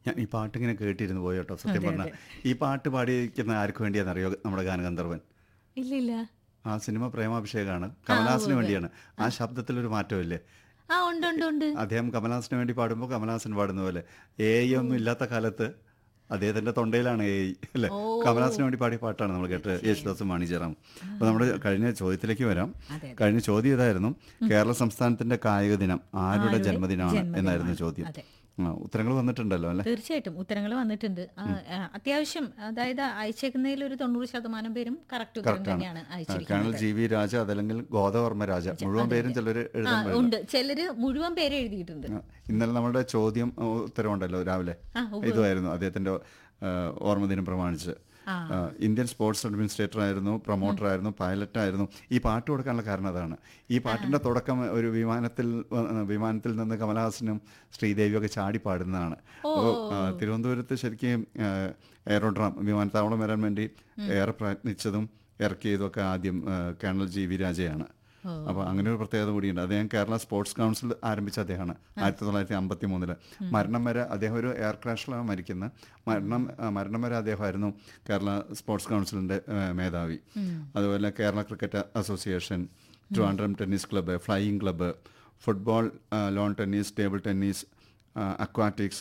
ഞാൻ ഈ പാട്ട് ഇങ്ങനെ കേട്ടിരുന്നു പോയി കേട്ടോ സത്യം പറഞ്ഞാൽ ഈ പാട്ട് പാടിയിരിക്കുന്ന ആർക്ക് വേണ്ടിയാണെന്നറിയോ നമ്മുടെ ഗാനഗന്ധർവൻ ഇല്ല ഇല്ല ആ സിനിമ പ്രേമാഭിഷേകമാണ് കമലഹാസന് വേണ്ടിയാണ് ആ ശബ്ദത്തിലൊരു മാറ്റമില്ലേ ആ ഉണ്ട് ഉണ്ട് ഉണ്ട് അദ്ദേഹം കമലഹാസന് വേണ്ടി പാടുമ്പോൾ കമലഹാസൻ പാടുന്ന പോലെ എ ഒന്നും ഇല്ലാത്ത കാലത്ത് അദ്ദേഹത്തിന്റെ തൊണ്ടയിലാണ് എ അല്ലേ കമലഹാസന് വേണ്ടി പാടിയ പാട്ടാണ് നമ്മൾ കേട്ട് യേശുദാസും മാണിജറാം അപ്പോൾ നമ്മുടെ കഴിഞ്ഞ ചോദ്യത്തിലേക്ക് വരാം അതെ, കഴിഞ്ഞ ചോദ്യം ഇതായിരുന്നു കേരള സംസ്ഥാനത്തിന്റെ കായിക ദിനം ആരുടെ ജന്മദിനമാണ് എന്നായിരുന്നു ചോദ്യം അതെ. ആ, ഉത്തരങ്ങൾ വന്നിട്ടുണ്ടല്ലോ അല്ലേ തീർച്ചയായിട്ടും ഉത്തരങ്ങൾ വന്നിട്ടുണ്ട് ആ, ആ, അത്യാവശ്യം അതായത് അയച്ചേക്കുന്നതിൽ ഒരു തൊണ്ണൂറ് ശതമാനം പേരും കറക്റ്റ് ഉത്തരം തന്നെയാണ് അയച്ചിരിക്കുന്നത് കേണൽ ജി വി രാജ അതല്ലെങ്കിൽ ഗോദവർമ്മ രാജ മുഴുവൻ പേരും ചിലർ ആ എഴുതാൻ ഉണ്ട് ചിലര് മുഴുവൻ പേര് എഴുതിയിട്ടുണ്ട് ആ, ഇന്നലെ നമ്മുടെ ചോദ്യം ആ, ഉത്തരവുണ്ടല്ലോ രാവിലെ ഇതുമായിരുന്നു അദ്ദേഹത്തിന്റെ ആ, ഓർമ്മദിനം പ്രമാണിച്ച് ആ, ഇന്ത്യൻ സ്പോർട്സ് അഡ്മിനിസ്ട്രേറ്റർ ആയിരുന്നു പ്രൊമോട്ടർ ആയിരുന്നു പൈലറ്റ് ആയിരുന്നു ഈ പാട്ട് കൊടുക്കാനുള്ള കാരണം അതാണ് ഈ പാട്ടിന്റെ തുടക്കം ഒരു വിമാനത്തിൽ വ- വിമാനത്തിൽ നിന്ന് കമലഹാസനും ശ്രീദേവിയൊക്കെ ചാടി പാടുന്നതാണ് അപ്പോൾ ആ, തിരുവനന്തപുരത്ത് ശരിക്കും ആ, എയറോഡ്രാം വിമാനത്താവളം വരാൻ വേണ്ടി ഏറെ പ്രയത്നിച്ചതും ഇറക്കിയതൊക്കെ ആദ്യം ആ, കേണൽ ജി വി രാജയാണ് അപ്പോൾ അങ്ങനെ ഒരു പ്രത്യേകത കൂടിയുണ്ട് അദ്ദേഹം കേരള സ്പോർട്സ് കൗൺസിൽ ആരംഭിച്ച അദ്ദേഹമാണ് ആയിരത്തി തൊള്ളായിരത്തി അമ്പത്തി മൂന്നില് മരണം വരെ അദ്ദേഹം ഒരു എയർ ക്രാഷിലാണ് മരിക്കുന്നത് മരണം ആ, മരണം വരെ അദ്ദേഹമായിരുന്നു കേരള സ്പോർട്സ് കൗൺസിലിന്റെ ആ, മേധാവി അതുപോലെ Kerala cricket association Trivandrum tennis club flying club football ആ, lawn tennis table tennis aquatics